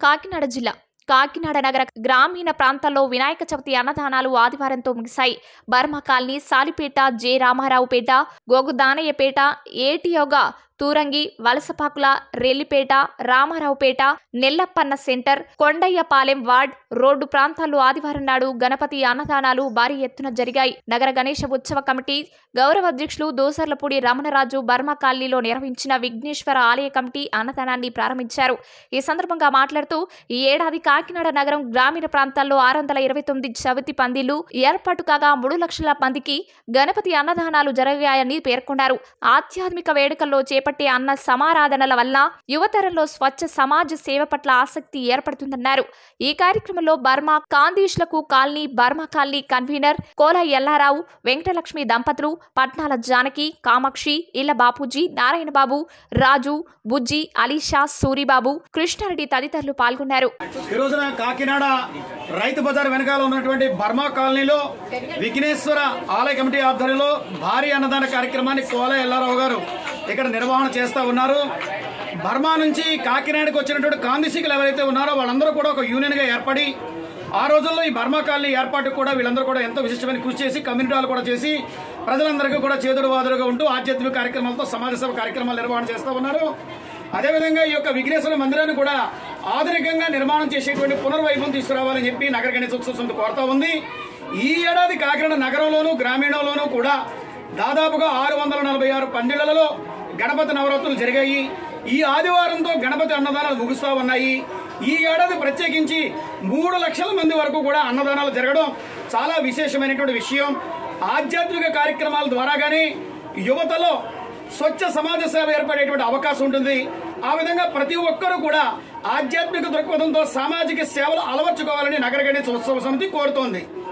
కాకినాడ జిల్లా కాకినాడ నగర గ్రామీణ ప్రాంతాల్లో వినాయక చవితి అన్నదానాలు ఆదివారంతో ముగిశాయి Burma colony Salipeta J Ramaraopeta Gogudanayyapeta ఏటియోగా Turangi Valasapakala Rellipeta Ramaraopeta Nellappanna center Kondayyapalem ward road ప్రాంతాల్లో ఆదివారం నాడు గణపతి అన్నదానాలు భారీ ఎత్తున జరిగాయి నగర గణేష ఉత్సవ కమిటీ గౌరవ అధ్యక్షులు దోసర్లపూడి రమణరాజు బర్మా కాలనీలో నిర్వహించిన విఘ్నేశ్వర ఆలయ కమిటీ అన్నదానాన్ని ప్రారంభించారు ఈ సందర్భంగా మాట్లాడుతూ ఈ ఏడాది కాకినాడ నగరం గ్రామీణ ప్రాంతాల్లో ఆరు వందల ఇరవై తొమ్మిది చవితి పందిళ్లు ఏర్పాటు కాగా మూడు లక్షల మందికి గణపతి అన్నదానాలు జరిగాయని పేర్కొన్నారు ఆధ్యాత్మిక వేడుకల్లో చేపట్టే అన్న సమారాధనల వల్ల యువతరంలో స్వచ్ఛ సమాజ సేవ పట్ల ఆసక్తి ఏర్పడుతుందన్నారు ఈ కార్యక్రమంలో బర్మా కాందీష్లకు colony Burma colony convener Kola Ellarao Venkatalakshmi దంపతులు పట్నాల జానకి కామాక్షి ఇళ్ల బాపూజీ నారాయణబాబు రాజు బుజ్జి అలీషా సూరిబాబు కృష్ణారెడ్డి తదితరులు పాల్గొన్నారు ఈ రోజున కాకినాడ రైతు బజార్ వెనకాల ఉన్నటువంటి బర్మా కాలనీలో విఘ్నేశ్వర ఆలయ కమిటీ ఆధ్వర్యంలో భారీ అన్నదాన కార్యక్రమాన్ని కోల ఎల్లారావు గారు ఇక్కడ నిర్వహణ చేస్తా ఉన్నారు బర్మా నుంచి కాకినాడకు వచ్చినటువంటి కాందిశీకులు ఎవరైతే ఉన్నారో వాళ్ళందరూ కూడా ఒక యూనియన్ గా ఏర్పడి ఆ రోజుల్లో ఈ బర్మా కాలనీ ఏర్పాటుకు కూడా వీళ్ళందరూ కూడా ఎంతో విశిష్టమైన కృషి చేసి కమ్యూనిటీలు కూడా చేసి ప్రజలందరికీ కూడా చేదుడు వాదులుగా ఉంటూ ఆధ్యాత్మిక కార్యక్రమాలతో సమాజ సేవ కార్యక్రమాలు నిర్వహణ చేస్తూ ఉన్నారు అదేవిధంగా ఈ యొక్క విఘ్నేశ్వర మందిరాన్ని కూడా ఆధునికంగా నిర్మాణం చేసేటువంటి పునర్వైభవం తీసుకురావాలని చెప్పి నగర గణేశోత్సవ సమితి కోరుతా ఉంది ఈ ఏడాది కాకినాడ నగరంలోను గ్రామీణంలోనూ కూడా దాదాపుగా ఆరు వందల నలభై ఆరు పందిళ్లలో గణపతి నవరాత్రులు జరిగాయి ఈ ఆదివారంతో గణపతి అన్నదానాలు ముగుస్తా ఉన్నాయి ఈ ఏడాది ప్రత్యేకించి మూడు లక్షల మంది వరకు కూడా అన్నదానాలు జరగడం చాలా విశేషమైనటువంటి విషయం ఆధ్యాత్మిక కార్యక్రమాల ద్వారా కానీ యువతలో స్వచ్ఛ సమాజ సేవ ఏర్పడేటువంటి అవకాశం ఉంటుంది ఆ విధంగా ప్రతి ఒక్కరూ కూడా ఆధ్యాత్మిక దృక్పథంతో సామాజిక సేవలు అలవర్చుకోవాలని నగర గణేశ ఉత్సవ సమితి కోరుతోంది